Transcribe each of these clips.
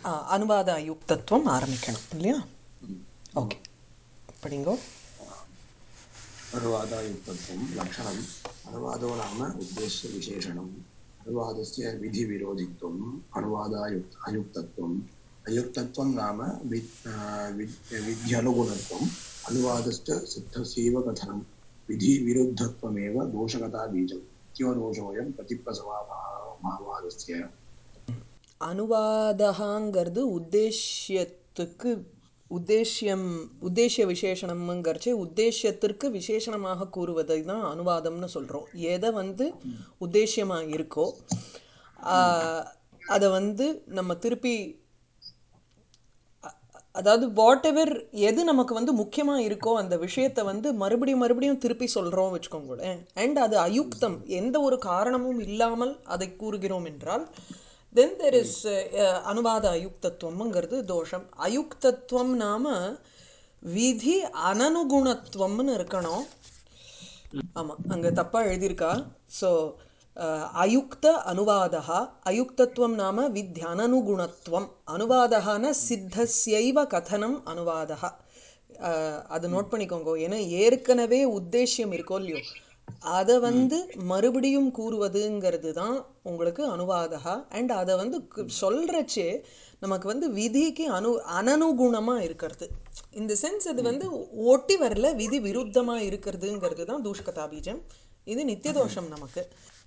ஆ, அனுவாத அயுக்தத்துவம் ஆரம்பிக்கணும் இல்லையா ஓகே படிங்கோ अनुवादायुक्तत्वं लक्षणम् अनुवादो नाम उद्देश्यविशेषणम् अनुवादस्य विधिविरोधित्वम् अनुवादायुक् अयुक्तत्वम् अयुक्तत्वं नाम वि वि- विध्यनुगुणत्वम् अनुवादश्च सिद्धस्यैव कथनं विधिविरुद्धत्वमेव दोषगताबीजम् इत्योदोषोऽयं प्रतिप्रसवाभावादस्य அனுவாதகாங்கிறது உத்தேசியத்துக்கு உத்தேசியம் உத்தேசிய விசேஷணம்ங்கிறச்சு உத்தேசியத்திற்கு விசேஷணமாக கூறுவதை தான் அனுவாதம்னு சொல்கிறோம் எதை வந்து உத்தேசியமாக இருக்கோ அதை வந்து நம்ம திருப்பி அதாவது வாட் எவர் எது நமக்கு வந்து முக்கியமாக இருக்கோ அந்த விஷயத்தை வந்து மறுபடியும் மறுபடியும் திருப்பி சொல்கிறோம் வச்சுக்கோங்களேன் அண்ட் அது அயுக்தம் எந்த ஒரு காரணமும் இல்லாமல் அதை கூறுகிறோம் என்றால் தென் தெர் இஸ் அனுவாத அயுக்தத்துவம்ங்கிறது தோஷம் அயுக்தத்துவம் நாம விதி அனனுகுணத்துவம்னு இருக்கணும் ஆமாம் அங்கே தப்பாக எழுதியிருக்கா ஸோ அயுக்த அனுவாதா அயுக்தத்துவம் நாம வித்யனனுகுணத்துவம் அனுவாதகான சித்தஸ்யைவ கதனம் அனுவாதா அது நோட் பண்ணிக்கோங்க ஏன்னா ஏற்கனவே உத்தேசியம் இருக்கோ இல்லையோ அதை வந்து மறுபடியும் கூறுவதுங்கிறது தான் உங்களுக்கு அனுவாதகா அண்ட் அதை வந்து கு- சொல்றச்சே நமக்கு வந்து விதிக்கு அனு அனனுகுணமாக இருக்கிறது இந்த சென்ஸ் அது வந்து ஒட்டி வரல விதி விருத்தமாக இருக்கிறதுங்கிறது தான் தூஷ்கதா பீஜம் இது நித்தியதோஷம் நமக்கு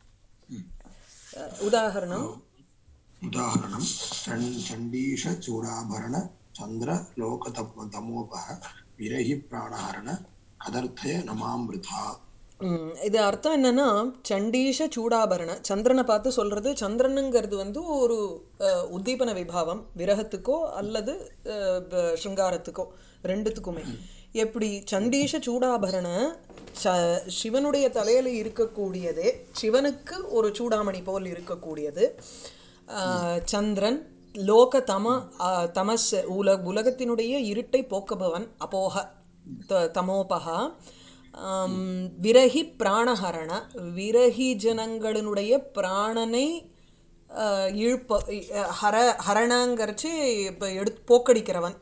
அஹ், உதாரணம் उदाहरणं चण् चण्डीशचूडाभरण चन्द्रलोकतमोपः विरहि प्राणहरण कदर्थय न मां वृथा ம், இது அர்த்தம் என்னன்னா சண்டீஷ சூடாபரண சந்திரனை பார்த்து சொல்றது சந்திரனுங்கிறது வந்து ஒரு அஹ், உத்தீபன விபாவம் விரகத்துக்கோ அல்லது அஹ், ப- சிருங்காரத்துக்கோ ரெண்டுத்துக்குமே எப்படி சண்டீஷ சூடாபரண ச சிவனுடைய தலையில இருக்கக்கூடியதே சிவனுக்கு ஒரு சூடாமணி போல் இருக்கக்கூடியது அஹ், சந்திரன் லோக தம அஹ், தமஸ் உல உலகத்தினுடைய இருட்டை போக்குபவன் அப்போக த- தமோபகா ஆம், விரகி பிராணஹரண விரகி ஜனங்களினுடைய பிராணனை ஆஹ், இழுப்ப இ- ஹர ஹரணங்கிறச்சு இப்போ எடுத்து போக்கடிக்கிறவன்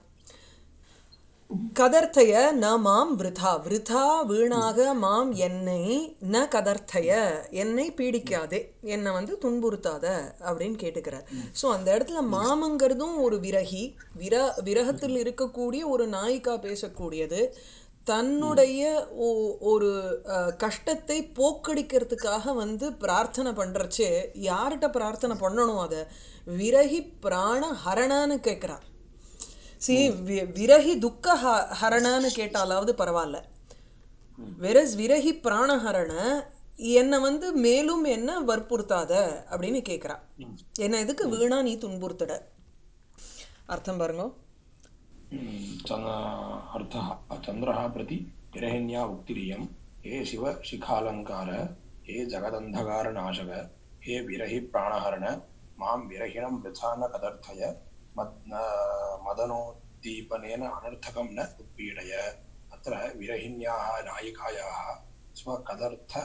கதர்த்தய ந மாம் விருதா விருதா வீணாக மாம் என்னை ந கதர்த்தய என்னை பீடிக்காதே என்னை வந்து துன்புறுத்தாத அப்படின்னு கேட்டுக்கிறார் ஸோ அந்த இடத்துல மாமங்கிறதும் ஒரு விரகி விர விரகத்தில் இருக்கக்கூடிய ஒரு நாயிக்கா பேசக்கூடியது தன்னுடைய ஒ- ஒரு அஹ், கஷ்டத்தை போக்கடிக்கிறதுக்காக வந்து பிரார்த்தனை பண்ணுறச்சே யார்கிட்ட பிரார்த்தனை பண்ணணும் அதை விரகி பிராண ஹரணான்னு கேட்குறார் சி விரகி துக்க ஹ- ஹரணன்னு கேட்டாலாவது பரவாயில்ல வெரஸ் விரகி பிராணஹரண என்னை வந்து மேலும் என்ன வற்புறுத்தாத அப்படின்னு கேட்குறா என்ன எதுக்கு வீணா நீ துன்புறுத்துட அர்த்தம் பாருங்க चन् अर्थः चन्द्रः प्रति विरहिण्या उक्तिरियं हे शिव शिखालङ्कार हे जगदन्धकारनाशक हे विरहि प्राणहरण मां विरहिणं वृथा न कदर्थय मद् मदनोद्दीपनेन अनर्थकं न उत्पीडय अत्र विरहिण्याः नायिकायाः स्वकदर्थ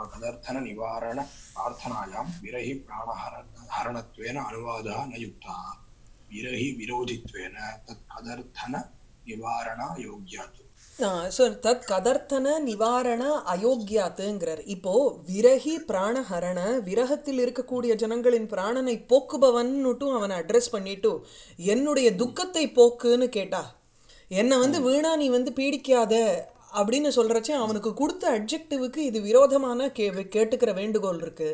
कदर्थननिवारणप्रार्थनायां विरहि प्राणहर हरणत्वेन अनुवादः न युक्तः विरहि विरोधित्वेन तत् कदर्थन निवारणायोग्यात् ஸோ தத் கதர்த்தன நிவாரண அயோக்கியாத்துங்கிறார் இப்போ விரகி பிராணஹரண விரகத்தில் இருக்கக்கூடிய ஜனங்களின் பிராணனை போக்குபவன்னுட்டும் அவனை அட்ரஸ் பண்ணிட்டு என்னுடைய துக்கத்தை போக்குன்னு கேட்டா என்னை வந்து வீணா நீ வந்து பீடிக்காத அப்படின்னு சொல்றச்சே அவனுக்கு கொடுத்த அட்ஜெக்டிவுக்கு இது விரோதமான கே கேட்டுக்கிற வேண்டுகோள் இருக்கு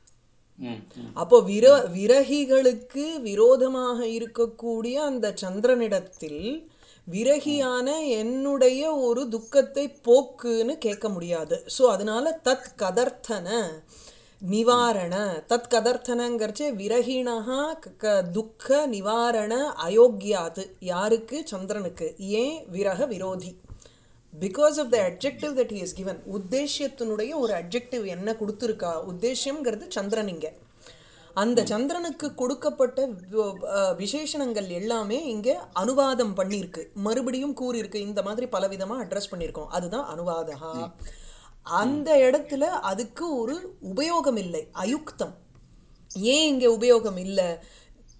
அப்போ விர விரகிகளுக்கு விரோதமாக இருக்கக்கூடிய அந்த சந்திரனிடத்தில் விரகியான என்னுடைய ஒரு துக்கத்தை போக்குன்னு கேட்க முடியாது ஸோ அதனால தத் கதர்த்தன நிவாரண தத் கதர்த்தனங்கிறச்சே விரகிணா க துக்க நிவாரண அயோக்கியாது யாருக்கு சந்திரனுக்கு ஏன் விரக விரோதி because of the adjective that he is given உத்தேசியத்தினுடைய ஒரு அட்ஜெக்டிவ் என்ன கொடுத்துருக்கா உத்தேசியம்ங்கிறது சந்திரன் இங்க அந்த சந்திரனுக்கு கொடுக்கப்பட்ட வி- அஹ் விசேஷணங்கள் எல்லாமே இங்கே அனுவாதம் பண்ணியிருக்கு மறுபடியும் கூறியிருக்கு இந்த மாதிரி பலவிதமாக அட்ரஸ் பண்ணியிருக்கோம் அதுதான் அனுவாதகா அந்த இடத்துல அதுக்கு ஒரு உபயோகம் இல்லை அயுக்தம் ஏன் இங்கே உபயோகம் இல்லை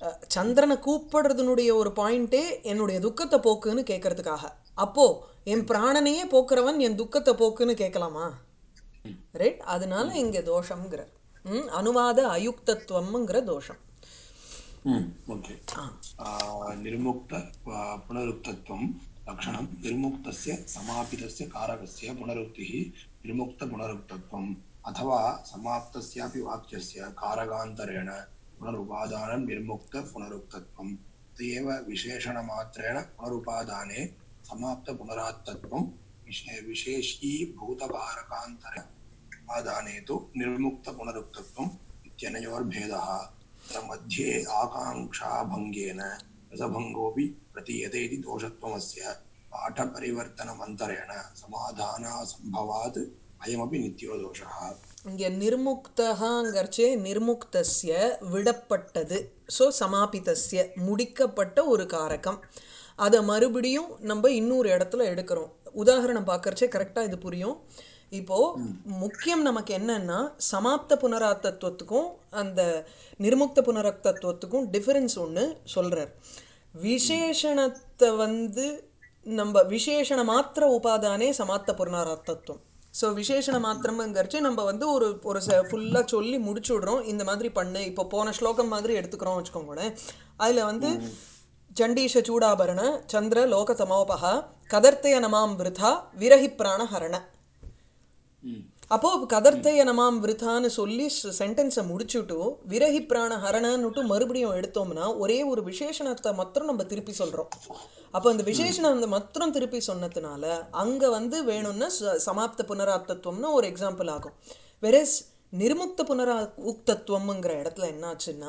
அஹ், சந்திரனை கூப்பிடுறதுனுடைய ஒரு பாயிண்டே என்னுடைய துக்கத்தை போக்குன்னு கேட்கறதுக்காக அப்போ என் பிராணனையே போக்குறவன் என் துக்கத்தை போக்குன்னு கேட்கலாமா ரைட் அதனால இங்க தோஷம்ங்கிற ம், அனுவாத அயுக்தத்துவம்ங்கிற தோஷம் ம், ஓகே ஆ, निर्मुक्त आ, पुनरुक्तत्वं लक्षणं निर्मुक्तस्य समापितस्य कारकस्य पुनरुक्तिः निर्मुक्तपुनरुक्तत्वम् अथवा समाप्तस्यापि वाक्यस्य कारकान्तरेण पुनरुपादानं निर्मुक्तपुनरुक्तत्वम् अत एव विशेषणमात्रेण पुनरुपादाने समाप्तपुनरात्तत्वं विशे विशेषीभूतकारकान्तरे उपादाने तु निर्मुक्तपुनरुक्तत्वम् इत्यनयोर्भेदः तत्र मध्ये आकाङ्क्षाभङ्गेन रसभङ्गोऽपि प्रतीयते इति दोषत्वमस्य पाठपरिवर्तनमन्तरेण समाधानासम्भवात् अयमपि नित्यो दोषः இங்க நிர்முக்தகாங்கிறச்சே நிர்முக்தஸ்ய விடப்பட்டது ஸோ சமாபிதஸ்ய முடிக்கப்பட்ட ஒரு காரகம் அதை மறுபடியும் நம்ம இன்னொரு இடத்துல எடுக்கிறோம் உதாரணம் பார்க்கறச்சே கரெக்டாக இது புரியும் இப்போ முக்கியம் நமக்கு என்னன்னா சமாப்த புனராத்தத்துவத்துக்கும் அந்த நிர்முக்த புனரத்தத்துவத்துக்கும் டிஃபரன்ஸ் ஒன்று சொல்றார் விசேஷணத்தை வந்து நம்ம விசேஷண மாத்திர உபாதானே சமாப்த புனராத்தத்துவம் ஸோ விசேஷண மாத்திரம்ங்கிறச்சு நம்ம வந்து ஒரு ஒரு ஃபுல்லாக சொல்லி முடிச்சு விடுறோம் இந்த மாதிரி பண்ணு இப்போ போன ஸ்லோகம் மாதிரி எடுத்துக்கிறோம் வச்சுக்கோங்களேன் அதில் வந்து சண்டீஷ சூடாபரண சந்திர லோக தமோபகா கதர்த்தய நமாம் விருதா விரஹி பிராண ஹரண அப்போ கதர்த்தய நமாம் விருதான்னு சொல்லி சென்டென்ஸை முடிச்சுட்டு விரஹி பிராண ஹரணன்னுட்டு மறுபடியும் எடுத்தோம்னா ஒரே ஒரு விசேஷணத்தை மாத்திரம் நம்ம திருப்பி சொல்றோம் அப்போ அந்த விசேஷணம் மாத்திரம் திருப்பி சொன்னதுனால அங்க வந்து வேணும்னா ச- சமாப்த புனராத்தத்துவம்னு ஒரு எக்ஸாம்பிள் ஆகும் வெரஸ் நிர்முக்த புனரா உக்தத்துவம்ங்கிற இடத்துல என்னாச்சுன்னா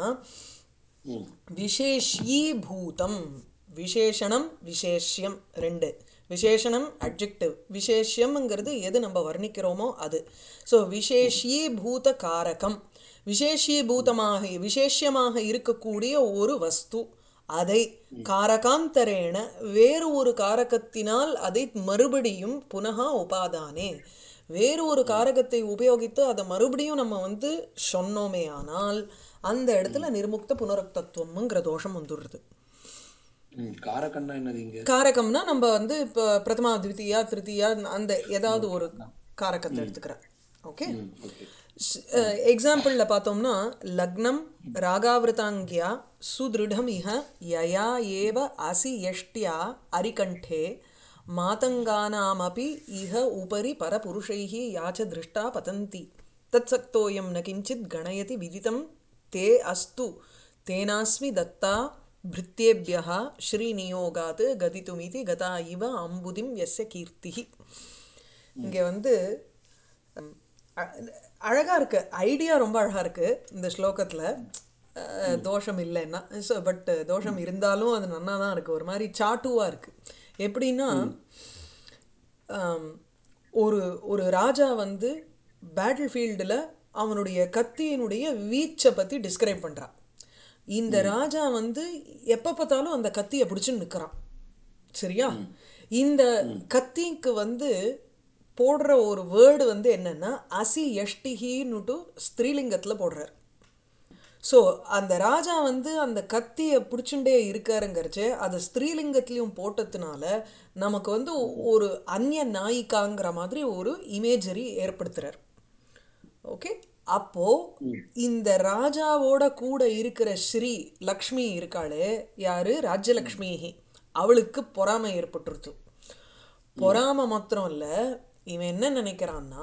விசேஷீபூதம் விசேஷணம் விசேஷ்யம் ரெண்டு விசேஷணம் அட்ஜெக்டிவ் விசேஷ்யம்ங்கிறது எது நம்ம வர்ணிக்கிறோமோ அது ஸோ விசேஷீபூத காரகம் விசேஷீபூதமாக விசேஷ்யமாக இருக்கக்கூடிய ஒரு வஸ்து அதை காரகாந்தரேன வேறு ஒரு காரகத்தினால் அதை மறுபடியும் புனகா உபாதானே வேறு ஒரு காரகத்தை உபயோகித்து அதை மறுபடியும் நம்ம வந்து சொன்னோமே ஆனால் அந்த இடத்துல நிர்முக்த புனருக்தத்துவம்ங்கிற தோஷம் வந்துடுறது ம், காரக்கண்ணா என்னது இங்க காரகம்னா நம்ம வந்து இப்போ பிரதமா திவித்தியா திருத்தியா அந்த ஏதாவது ஒரு காரகத்தை எடுத்துக்கிறேன் ஓகே ம், ஓகே எக்ஸாம்பிளில் பார்த்தோம்னா லக்னம் ராகாவிருதாங்கியா சுதிருடம் இஹ யயா ஏவ அசி யஷ்டியா அரிகண்டே மாதங்கானாமபி இஹ உபரி பரபுருஷைः யாச்ச திருஷ்டா பதந்தி தத்சக்தோயம் ந கிஞ்சித் கணயதி விதிதம் தே அஸ்து தேனாஸ்மி தத்தா பிருத்தியேபியः ஸ்ரீநியோகாத் கதித்துமிதி கதா இவ அம்புதிம் எஸ்ய கீர்த்திः இங்கே வந்து ம், அ- அழகா இருக்கு ஐடியா ரொம்ப அழகா இருக்கு இந்த ஸ்லோகத்துல அஹ், தோஷம் இல்லைன்னா ஸோ பட் தோஷம் இருந்தாலும் அது நன்னா தான் இருக்கு ஒரு மாதிரி சாட்டுவா இருக்கு எப்படின்னா ஆம், ஒரு ஒரு ராஜா வந்து பேட்டில் ஃபீல்டில் அவனுடைய கத்தியினுடைய வீச்சை பற்றி டிஸ்கிரைப் பண்ணுறான் இந்த ராஜா வந்து எப்போ பார்த்தாலும் அந்த கத்தியை பிடிச்சுன்னு நிற்கிறான் சரியா இந்த கத்திக்கு வந்து போடுற ஒரு வேர்டு வந்து என்னன்னா அசி எஷ்டிகின்னுட்டு ஸ்திரீலிங்கத்தில் போடுறார் ஸோ அந்த ராஜா வந்து அந்த கத்தியை பிடிச்சுட்டே இருக்காருங்கிறச்சு அது ஸ்திரீலிங்கத்திலையும் போட்டதுனால நமக்கு வந்து ஒரு அந்நிய நாயிக்காங்கிற மாதிரி ஒரு இமேஜரி ஏற்படுத்துறார் ஓகே அப்போ இந்த ராஜாவோட கூட இருக்கிற ஸ்ரீ லக்ஷ்மி இருக்காளே யாரு ராஜ்யலக்ஷ்மி அவளுக்கு பொறாமை ஏற்பட்டுருச்சு பொறாமை மாத்திரம் இல்ல இவன் என்ன நினைக்கிறான்னா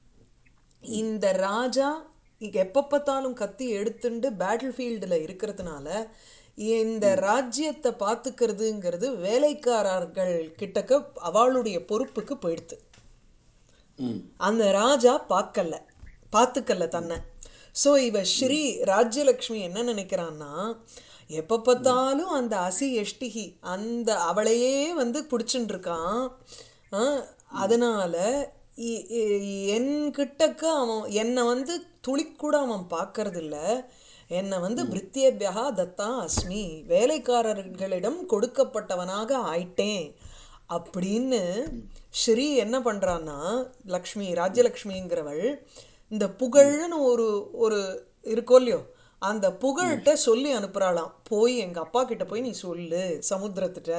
இந்த ராஜா இங்க எப்ப பார்த்தாலும் கத்தி எடுத்துண்டு பேட்டில் ஃபீல்டில் இருக்கிறதுனால இந்த ராஜ்யத்தை பார்த்துக்கிறதுங்கிறது வேலைக்காரர்கள் கிட்டக்க அவளுடைய பொறுப்புக்கு போயிடுது ம் அந்த ராஜா பார்க்கல பார்த்துக்கல தன்னை ஸோ இவ ஸ்ரீ ராஜ்யலக்ஷ்மி என்ன நினைக்கிறான்னா எப்போ பார்த்தாலும் அந்த அசி எஷ்டிகி அந்த அவளையே வந்து பிடிச்சுட்டு இருக்கான் ஆ, அதனால இ- இ- என்கிட்டக்க அவன் என்னை வந்து துளிக்கூட அவன் பார்க்கறதில்ல என்னை வந்து பிரித்தியபியா தத்தா அஸ்மி வேலைக்காரர்களிடம் கொடுக்கப்பட்டவனாக ஆயிட்டேன் அப்படின்னு ஸ்ரீ என்ன பண்றான்னா லக்ஷ்மி ராஜ்யலக்ஷ்மிங்கிறவள் இந்த புகழ்னு ஒரு ஒரு இருக்கோ இல்லையோ அந்த புகழ்கிட்ட சொல்லி அனுப்புறாளாம் போய் எங்க அப்பா கிட்ட போய் நீ சொல்லு சமுத்திரத்திட்ட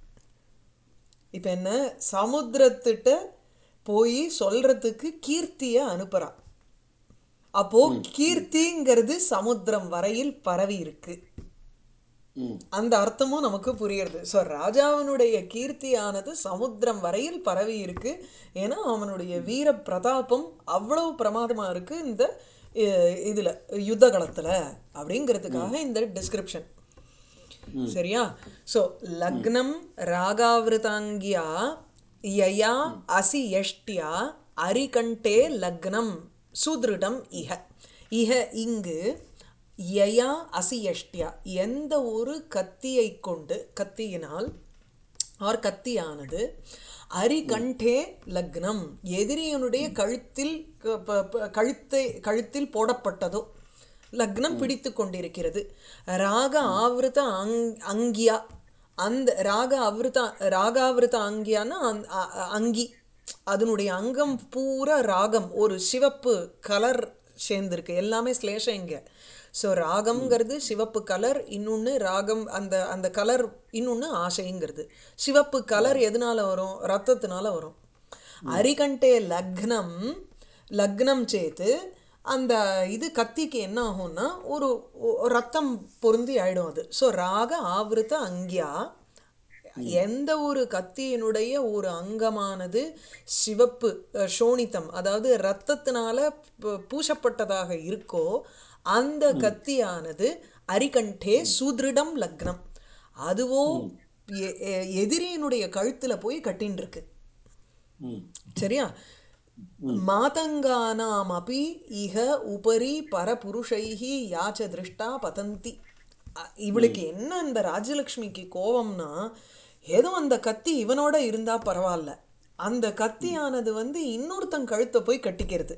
இப்ப என்ன சமுத்திரத்திட்ட போய் சொல்றதுக்கு கீர்த்திய அனுப்புறா அப்போ கீர்த்திங்கிறது சமுத்திரம் வரையில் பரவி இருக்கு ம் அந்த அர்த்தமும் நமக்கு புரியுறது ஸோ ராஜாவினுடைய கீர்த்தியானது சமுத்திரம் வரையில் பரவி இருக்கு ஏன்னா அவனுடைய வீர பிரதாபம் அவ்வளவு பிரமாதமா இருக்கு இந்த அஹ், இதுல யுத்த களத்துல அப்படிங்கிறதுக்காக இந்த டிஸ்கிரிப்ஷன் சரியா ஸோ லக்னம் ராகாவிருதாங்கியா யயா அசி யஷ்டியா அரிகண்டே லக்னம் சுதிருடம் இஹ இஹ இங்கு யயா அசி யஷ்டியா எந்த ஒரு கத்தியை கொண்டு கத்தியினால் ஆர் கத்தியானது அரிகண்டே லக்னம் எதிரியனுடைய கழுத்தில் க- ப- ப- கழுத்தை கழுத்தில் போடப்பட்டதோ லக்னம் பிடித்து கொண்டிருக்கிறது ராக ஆவிருத அங் அங்கியா அந்த ராக ஆவிருத ராகாவிருத அங்கியான்னா அந்த அ- அ- அங்கி அதனுடைய அங்கம் பூரா ராகம் ஒரு சிவப்பு கலர் சேர்ந்திருக்கு எல்லாமே ஸ்லேஷம் இங்க ஸோ ராகம்ங்கிறது சிவப்பு கலர் இன்னொன்று ராகம் அந்த அந்த கலர் இன்னொன்று ஆசைங்கிறது சிவப்பு கலர் எதனால வரும் ரத்தத்தினால வரும் அரிகண்டே லக்னம் லக்னம் சேத்து அந்த இது கத்திக்கு என்ன ஆகும்னா ஒரு ஒ- ரத்தம் பொருந்தி ஆயிடும் அது ஸோ ராக ஆவிருத்த அங்கியா எந்த ஒரு கத்தியினுடைய ஒரு அங்கமானது சிவப்பு அஹ், சோணித்தம் அதாவது இரத்தத்தினால பு- பூசப்பட்டதாக இருக்கோ அந்த கத்தியானது அரிகண்டே சுதிருடம் லக்னம் அதுவோ எ- எ- எதிரியினுடைய கழுத்துல போய் கட்டின்னு இருக்கு ம் சரியா மாதங்கானாம் அபி இஹ உபரி பரபுருஷைஹி யாச்ச திருஷ்டா பதந்தி அ- இவளுக்கு என்ன இந்த ராஜலக்ஷ்மிக்கு கோவம்னா ஏதோ அந்த கத்தி இவனோட இருந்தா பரவாயில்ல அந்த கத்தியானது வந்து இன்னொருத்தன் கழுத்தை போய் கட்டிக்கிறது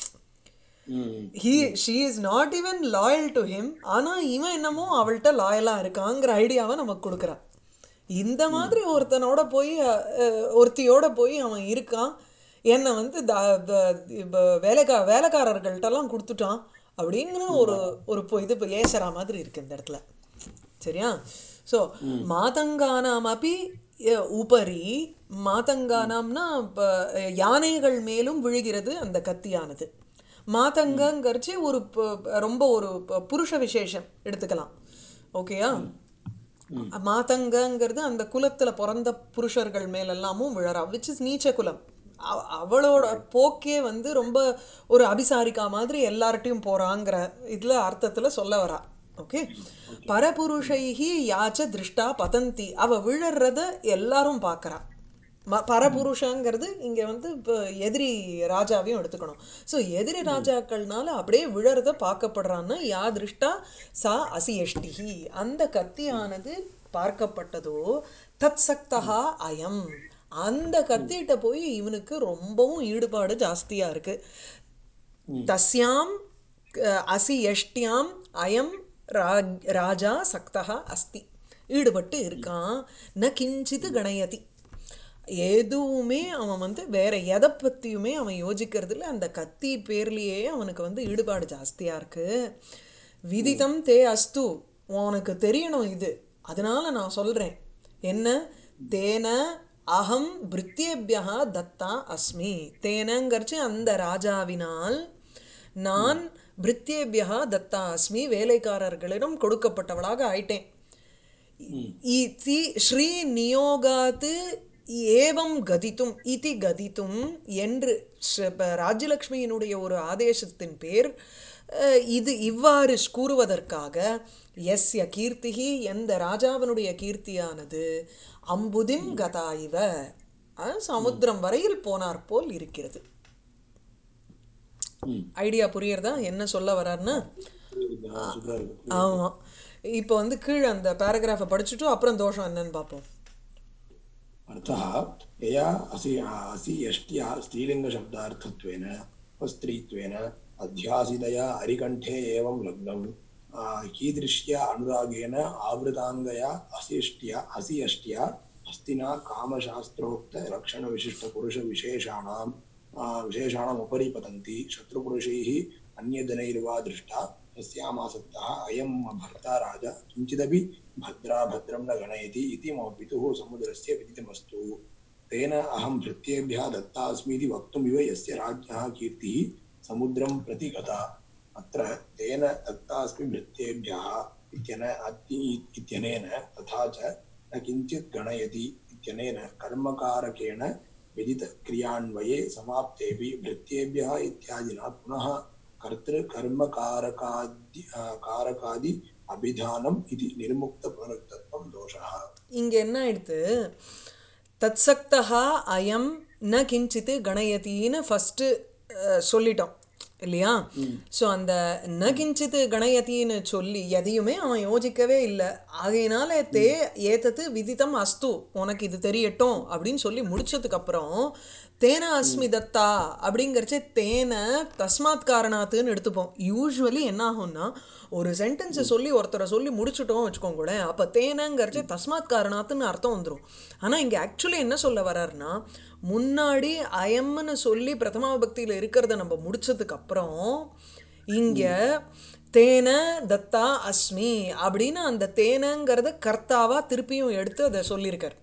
ம் he she is not even loyal to him ஆனா இவன் என்னமோ அவள்கிட்ட லாயலா இருக்காங்கிற ஐடியாவை நமக்கு கொடுக்குறான் இந்த மாதிரி ஒருத்தனோட போய் அஹ், அஹ், ஒருத்தியோட போய் அவன் இருக்கான் என்னை வந்து த த- இப்ப வேலைக்கா வேலைக்காரர்கள்ட்டெல்லாம் கொடுத்துட்டான் அப்படிங்கிற ஒரு ஒரு பொ- இது இப்போ ஏசரா மாதிரி இருக்கு இந்த இடத்துல சரியா ஸோ மாதங்கானாம் அப்படி உபரி மாதங்கானாம்னா இப்போ யானைகள் மேலும் விழுகிறது அந்த கத்தியானது மாதங்கங்கிறச்சு ஒரு ப- ரொம்ப ஒரு ப- புருஷ விசேஷம் எடுத்துக்கலாம் ஓகேயா மாதங்கங்கிறது அந்த குலத்துல பிறந்த புருஷர்கள் மேலெல்லாமும் விழறா விச் இஸ் நீச்ச குலம் அவ- அவளோட போக்கே வந்து ரொம்ப ஒரு அபிசாரிக்கா மாதிரி எல்லார்ட்டையும் போறாங்கிற இதுல அர்த்தத்துல சொல்ல வரா ஓகே பரபுருஷைஹி யாச்ச திருஷ்டா பதந்தி அவ விழறத எல்லாரும் பார்க்கறா ம பரபுருஷங்கிறது இங்க வந்து இப்போ எதிரி ராஜாவையும் எடுத்துக்கணும் ஸோ எதிரி ராஜாக்கள்னால அப்படியே விழறத பார்க்கப்படுறான்னா யா திருஷ்டா சா அசியஷ்டிஹி அந்த கத்தியானது பார்க்கப்பட்டதோ தத் சக்தகா அயம் அந்த கத்திட்ட போய் இவனுக்கு ரொம்பவும் ஈடுபாடு ஜாஸ்தியா இருக்கு தஸ்யாம் அஹ், அசி யஷ்டியாம் அயம் ராஜ் ராஜா சக்தகா அஸ்தி ஈடுபட்டு இருக்கான் ந கிஞ்சித் கணயதி எதுவுமே அவன் வந்து வேற எதை பற்றியுமே அவன் யோசிக்கிறது இல்ல அந்த கத்தி பேர்லேயே அவனுக்கு வந்து ஈடுபாடு ஜாஸ்தியாக இருக்கு விதிதம் தே அஸ்து உனக்கு தெரியணும் இது அதனால நான் சொல்கிறேன் என்ன தேன அகம் பிருத்தியபியா தத்தா அஸ்மி தேனங்கரிச்சு அந்த ராஜாவினால் நான் பிருத்தியபியா தத்தா அஸ்மி வேலைக்காரர்களிடம் கொடுக்கப்பட்டவளாக ஆயிட்டேன் இதி ஸ்ரீ நியோகாத் ஏவம் கதித்தும் இதி கதித்தும் என்று ஸ்ர- ப- ராஜ்யலக்ஷ்மியினுடைய ஒரு ஆதேசத்தின் பேர் அஹ், இது இவ்வாறு கூறுவதற்காக எஸ்ய கீர்த்திகி எந்த ராஜாவினுடைய கீர்த்தியானது அம்புதிம் கதா இவ அஹ், சமுத்திரம் வரையில் போனார் போல் இருக்கிறது ம் ஐடியா புரியுறதா என்ன சொல்ல வர்றாருன்னா சூப்பராக இருக்கு ஆமா இப்போ வந்து கீழே அந்த பேராகிராஃபை படிச்சுட்டு அப்புறம் தோஷம் என்னன்னு பார்ப்போம் अर्थः यया असि असि यष्ट्या स्त्रीलिङ्गशब्दार्थत्वेन स्त्रीत्वेन अध्यासितया अरिकण्ठे एवं लग्नं आ, कीदृश्या अनुरागेण आवृताङ्गया असिष्ट्या असि यष्ट्या हस्तिना कामशास्त्रोक्तलक्षणविशिष्टपुरुषविशेषाणां आ, विशेषाणामुपरि पतन्ति शत्रुपुरुषैः अन्यजनैर्वा दृष्टा तस्यामासक्तः अयं मम भर्ता राजा किञ्चिदपि भद्रा भद्रं न गणयति इति मम पितुः समुद्रस्य विदितमस्तु तेन अहं भृत्येभ्यः दत्तास्मीति वक्तुमिव यस्य राज्ञः कीर्तिः समुद्रं प्रति गता अत्र तेन दत्तास्मि भृत्येभ्यः इत्यन अति- इत्यनेन तथा च न किञ्चित् गणयति इत्यनेन कर्मकारकेण विदितक्रियान्वये समाप्तेऽपि भृत्येभ्यः इत्यादिना पुनः कर्तृकर्मकारकादि कारकादि अभिधानम् इति निर्मुक्तपुनरुक्तत्वं दोषः இங்க என்ன ஆயிடுத்து தத்சக்தா அயம் ந கிஞ்சித் கணயத்தின்னு ஃபஸ்ட்டு சொல்லிட்டோம் இல்லையா ஸோ அந்த ந கிஞ்சித் கணயத்தின்னு சொல்லி எதையுமே அவன் யோசிக்கவே இல்லை ஆகையினால தே ஏத்தது விதித்தம் அஸ்து உனக்கு இது தெரியட்டும் அப்படின்னு சொல்லி முடிச்சதுக்கு அப்புறம் தேன அஸ்மி தத்தா அப்படிங்கிறச்சே தேன தஸ்மாத் காரணாத்துன்னு எடுத்துப்போம் யூஸ்வலி என்ன ஆகும்னா ஒரு சென்டென்ஸை சொல்லி ஒருத்தரை சொல்லி முடிச்சுட்டோம் வச்சுக்கோங்களேன் அப்போ தேனங்கிறச்சே தஸ்மாத் காரணாத்துன்னு அர்த்தம் வந்துடும் ஆனால் இங்கே ஆக்சுவலி என்ன சொல்ல வர்றாருன்னா முன்னாடி அயம்னு சொல்லி பிரதமா பக்தியில் இருக்கிறத நம்ம முடிச்சதுக்கு அப்புறம் இங்கே தேன தத்தா அஸ்மி அப்படின்னு அந்த தேனங்கிறத கர்த்தாவா திருப்பியும் எடுத்து அதை சொல்லியிருக்கார்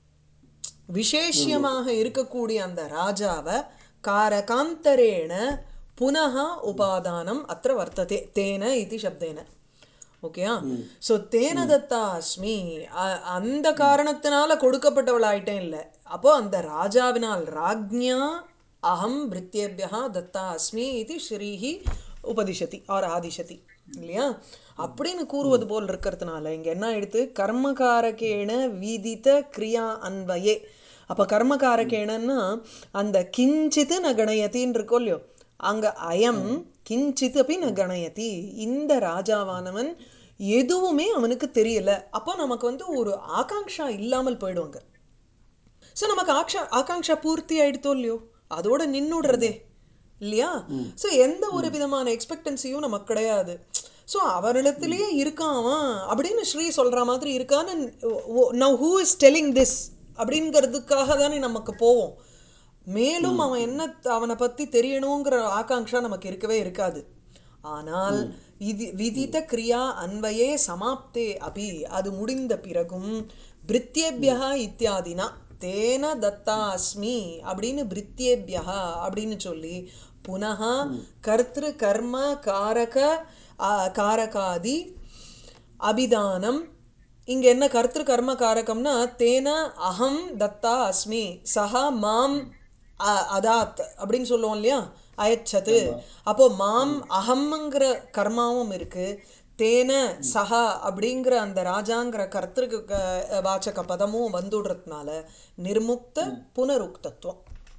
விசேஷியமாக இருக்கக்கூடிய அந்த ராஜாவை காரகாந்தரேண புனः உபாதானம் அത്ര வர்த்ததே தேன இது சப்தேன ஓகேயா ஸோ தேன தத்தா அஸ்மி அ- அந்த காரணத்தினால கொடுக்கப்பட்டவளாயிட்டேன் இல்லை அப்போ அந்த ராஜாவினால் ராஜ்ஞா அகம் பிரித்தியேபியா தத்தா அஸ்மி இது ஸ்ரீஹி உபதிஷதி ஆர் ஆதிஷதி இல்லையா அப்படின்னு கூறுவது போல் இருக்கிறதுனால இங்க என்ன ஆயிடுத்து கர்மகாரகேன வீதித கிரியா அன்வயே அப்ப கர்மகாரகேனன்னா அந்த கிஞ்சித் ந கணயத்தின்னு இருக்கோ இல்லையோ அங்க அயம் கிஞ்சித் அப்படி ந கணயதி இந்த ராஜாவானவன் எதுவுமே அவனுக்கு தெரியல அப்போ நமக்கு வந்து ஒரு ஆகாங்ஷா இல்லாமல் போயிடுவாங்க ஸோ நமக்கு ஆக்ஷா ஆகாங்ஷா பூர்த்தி ஆயிடுத்தோ இல்லையோ அதோட நின்னுடுறதே இல்லையா ஸோ எந்த ஒரு விதமான எக்ஸ்பெக்டன்சியும் நமக்கு கிடையாது ஸோ அவரிடத்திலேயே இருக்கான் அவன் அப்படின்னு ஸ்ரீ சொல்ற மாதிரி இருக்கான்னு now who is telling this அப்படிங்கிறதுக்காக தானே நமக்கு போவோம் மேலும் அவன் என்ன அவனை பத்தி தெரியணுங்கிற ஆகாங்ஷா நமக்கு இருக்கவே இருக்காது ஆனால் விதி விதித்த கிரியா அன்வயே சமாப்தே அபி அது முடிந்த பிறகும் பிரித்தியேபியா இத்தியாதினா தேன தத்தா அஸ்மி அப்படின்னு பிரித்தியேபியா அப்படின்னு சொல்லி புனः கர்த்திரு கர்ம காரக ஆ, காரகாதி அபிதானம் இங்க என்ன கர்த்திரு கர்ம காரகம்னா தேன அகம் தத்தா அஸ்மி சஹா மாம் அ- அதாத் அப்படின்னு சொல்லுவோம் இல்லையா அயச்சது அப்போ மாம் அகம்ங்கிற கர்மாவும் இருக்கு தேன சஹா அப்படிங்கிற அந்த ராஜாங்கிற கர்த்திருக்கு க- வாச்சக பதமும் வந்துடுறதுனால நிர்முக்த புனருக்தத்துவம்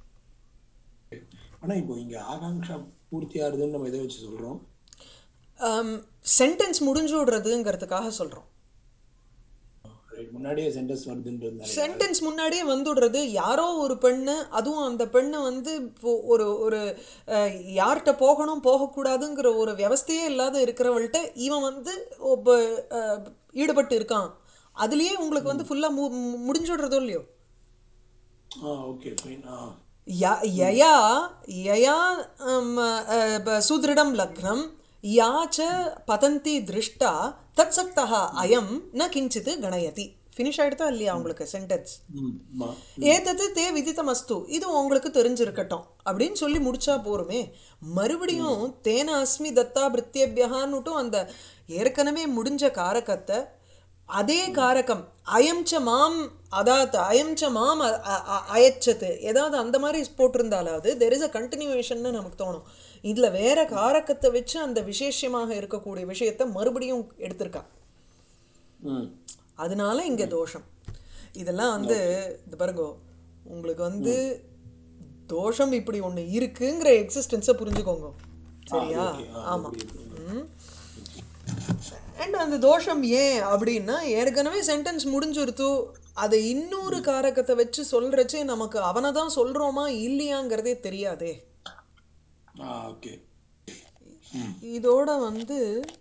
ஆனா இப்போ இங்க ஆகாங்ஷா பூர்த்தி ஆகுதுன்னு நம்ம எதை வச்சு சொல்றோம் சென்டென்ஸ் முடிஞ்சு விடுறதுங்கிறதுக்காக சொல்றோம் Right, முன்னாடியே சென்டென்ஸ் வருதுன்றதுனால சென்டென்ஸ் முன்னாடியே வந்துடுறது யாரோ ஒரு பெண்ணு அதுவும் அந்த பெண்ணு வந்து இப்போ ஒரு ஒரு அஹ், யார்கிட்ட போகணும் போகக்கூடாதுங்கிற ஒரு வியவஸ்தையே இல்லாத இருக்கிறவள்கிட்ட இவன் வந்து ஒப்ப, அஹ், ஈடுபட்டு இருக்கான் அதுலயே உங்களுக்கு வந்து ஃபுல்லா மு மு- முடிஞ்சுடுறதோ இல்லையோ ஆ ஓகே ஃபைன் ஆ ய- யயா யயா அம், அஹ், ப- சுதிருடம் லக்னம் யா ச பதந்தி திருஷ்டா தத் சக்தா அயம் ந கிஞ்சித் கணயதி ஃபினிஷ் ஆயிடுதா இல்லையா உங்களுக்கு சென்டென்ஸ் ம் ஆமா ஏத்தது தே விதித்தமஸ்து இது உங்களுக்கு தெரிஞ்சிருக்கட்டும் அப்படின்னு சொல்லி முடிச்சா போருமே மறுபடியும் தேன அஸ்மி தத்தா பிரித்தியபியகான்னுட்டும் அந்த ஏற்கனவே முடிஞ்ச காரகத்தை அதே காரகம் அயம் ச மாம் அதாத் அயம் ச மாம் அ- அ- அ- அயச்சது ஏதாவது அந்த மாதிரி போட்டிருந்தாலாவது தெர் இஸ் அ கண்டினியூவேஷன் நமக்கு தோணும் இதுல வேற காரகத்தை வச்சு அந்த விசேஷமாக இருக்கக்கூடிய விஷயத்தை மறுபடியும் எடுத்திருக்கா ம் அதனால இங்க தோஷம் இதெல்லாம் வந்து இது பாருங்க உங்களுக்கு வந்து தோஷம் இப்படி ஒண்ணு இருக்குங்கிற எக்ஸிஸ்டன்ஸை புரிஞ்சுக்கோங்க சரியா okay. ஆ, ஆமா புரியுது. அண்ட் அந்த தோஷம் ஏன் அப்படின்னா ஏற்கனவே சென்டென்ஸ் முடிஞ்சிருத்து அதை இன்னொரு காரகத்தை வச்சு சொல்றச்சே நமக்கு அவனை தான் சொல்றோமா இல்லையாங்கிறதே தெரியாதே ஆ ஓகே இதோட வந்து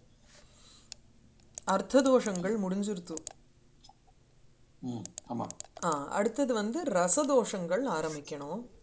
அர்த்த தோஷங்கள் முடிஞ்சிருத்து ம் ஆமா ஆ அடுத்தது வந்து ரசதோஷங்கள் ஆரம்பிக்கணும்